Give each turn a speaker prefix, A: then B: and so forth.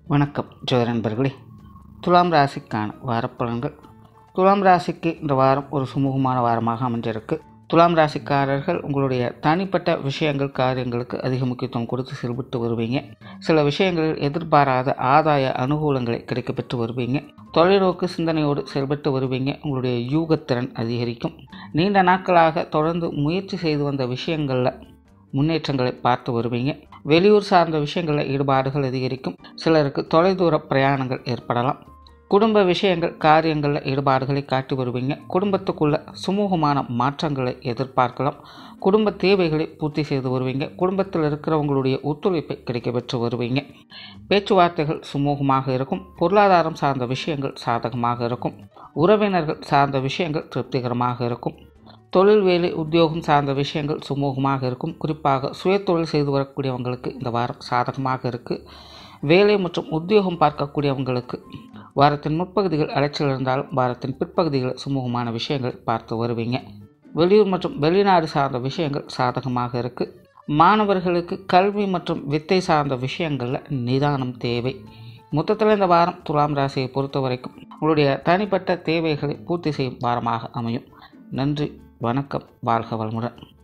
A: வணக்கம் ஜோதி நண்பர்களே துலாம் ராசிக்கான வாரப்பலன்கள் துலாம் ராசிக்கு இந்த வாரம் ஒரு சுமூகமான வாரமாக அமைஞ்சிருக்கு துலாம் ராசிக்காரர்கள் உங்களுடைய தனிப்பட்ட விஷயங்கள் காரியங்களுக்கு அதிக முக்கியத்துவம் கொடுத்து செயல்பட்டு வருவீங்க சில விஷயங்களில் எதிர்பாராத ஆதாய அனுகூலங்களை கிடைக்கப்பெற்று வருவீங்க தொலைநோக்கு சிந்தனையோடு செயல்பட்டு வருவீங்க உங்களுடைய யூகத்திறன் அதிகரிக்கும் நீண்ட நாட்களாக தொடர்ந்து முயற்சி செய்து வந்த விஷயங்களில் முன்னேற்றங்களை பார்த்து வருவீங்க வெளியூர் சார்ந்த விஷயங்களில் ஈடுபாடுகள் அதிகரிக்கும் சிலருக்கு தொலைதூர பிரயாணங்கள் ஏற்படலாம் குடும்ப விஷயங்கள் காரியங்களில் ஈடுபாடுகளை காட்டி வருவீங்க குடும்பத்துக்குள்ள சுமூகமான மாற்றங்களை எதிர்பார்க்கலாம் குடும்ப தேவைகளை பூர்த்தி செய்து வருவீங்க குடும்பத்தில் இருக்கிறவங்களுடைய ஒத்துழைப்பை கிடைக்க பெற்று வருவீங்க பேச்சுவார்த்தைகள் சுமூகமாக இருக்கும் பொருளாதாரம் சார்ந்த விஷயங்கள் சாதகமாக இருக்கும் உறவினர்கள் சார்ந்த விஷயங்கள் திருப்திகரமாக இருக்கும் தொழில் வேலை உத்தியோகம் சார்ந்த விஷயங்கள் சுமூகமாக இருக்கும் குறிப்பாக சுயதொழில் செய்து வரக்கூடியவங்களுக்கு இந்த வாரம் சாதகமாக இருக்குது வேலை மற்றும் உத்தியோகம் பார்க்கக்கூடியவங்களுக்கு வாரத்தின் முற்பகுதிகள் அலைச்சல் இருந்தாலும் வாரத்தின் பிற்பகுதிகள் சுமூகமான விஷயங்கள் பார்த்து வருவீங்க வெளியூர் மற்றும் வெளிநாடு சார்ந்த விஷயங்கள் சாதகமாக இருக்குது மாணவர்களுக்கு கல்வி மற்றும் வித்தை சார்ந்த விஷயங்களில் நிதானம் தேவை மொத்தத்தில் இந்த வாரம் துலாம் ராசியை பொறுத்த வரைக்கும் உங்களுடைய தனிப்பட்ட தேவைகளை பூர்த்தி செய்யும் வாரமாக அமையும் நன்றி வணக்கம் வாழ்க வளமுடன்